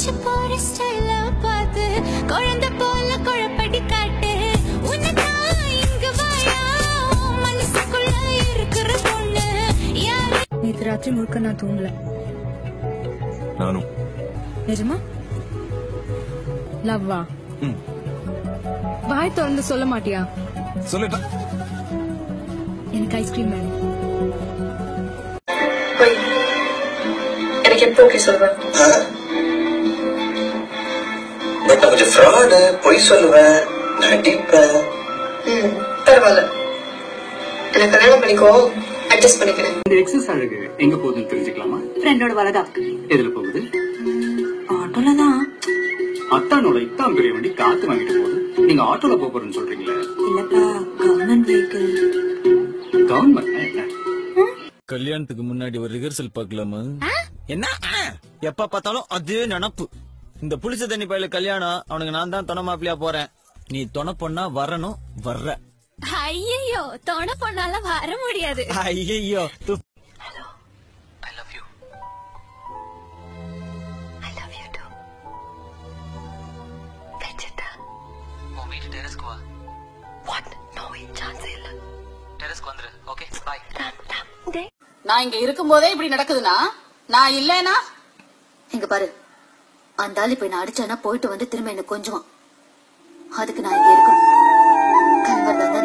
குளிச்சு போற ஸ்டைல பார்த்து குழந்தை போல குழப்படி காட்டு உனதான் இங்க வாயா உன் மனசுக்குள்ள இருக்கிற பொண்ணு யாரு நேத்து ராத்திரி முழுக்க நான் தூங்கல நானும் நிஜமா லவ்வா ம். வாய் திறந்து சொல்ல மாட்டியா சொல்லிட்டேன் எனக்கு ஐஸ்கிரீம் வேணும் போய் எனக்கு எப்போ ஓகே சொல்லுவேன் பட் நான் கொஞ்சம் ஃப்ராடு பொய் சொல்லுவேன் நடிப்பேன் ம் பரவாயில்ல எனக்கு கல்யாணம் பண்ணிக்கோ அட்ஜஸ்ட் பண்ணிக்கிறேன் இந்த எக்ஸஸ் அழகு எங்க போகுதுன்னு தெரிஞ்சுக்கலாமா ஃப்ரெண்டோட வரதா எதுல போகுது ஆட்டோல தான் அத்தானோட இத்தாம் பெரிய வண்டி காத்து வாங்கிட்டு போகுது நீங்க ஆட்டோல போக போறேன்னு சொல்றீங்களே இல்லப்பா கவர்மெண்ட் வெஹிக்கிள் கவர்மெண்ட் கல்யாணத்துக்கு முன்னாடி ஒரு ரிஹர்சல் பார்க்கலாமா என்ன ஆ? எப்ப பார்த்தாலும் அதே நினப்பு இந்த புளிச்ச தண்ணி பயில கல்யாணம் அவனுக்கு நான் தான் துணை மாப்பிளையா போறேன் நீ துணை பொண்ணா வரணும் வர்ற ஐயோ தொண பொண்ணால வர முடியாது ஐயோ I love you I love you too வெச்சிட்டா உன் வீட்டு டெரஸ்க்கு வா வாட் நோ வே சான்ஸ் இல்ல டெரஸ்க்கு வந்துரு ஓகே பாய் ராம் ராம் டே நான் இங்க இருக்கும்போதே இப்படி நடக்குதுன்னா நான் இல்லைனா இங்க பாரு அந்த ஆள் இப்ப நான் அடிச்சானா போயிட்டு வந்து திரும்ப என்ன கொஞ்சுவான் அதுக்கு நான் இங்க இருக்கணும் கன்வர் வந்தா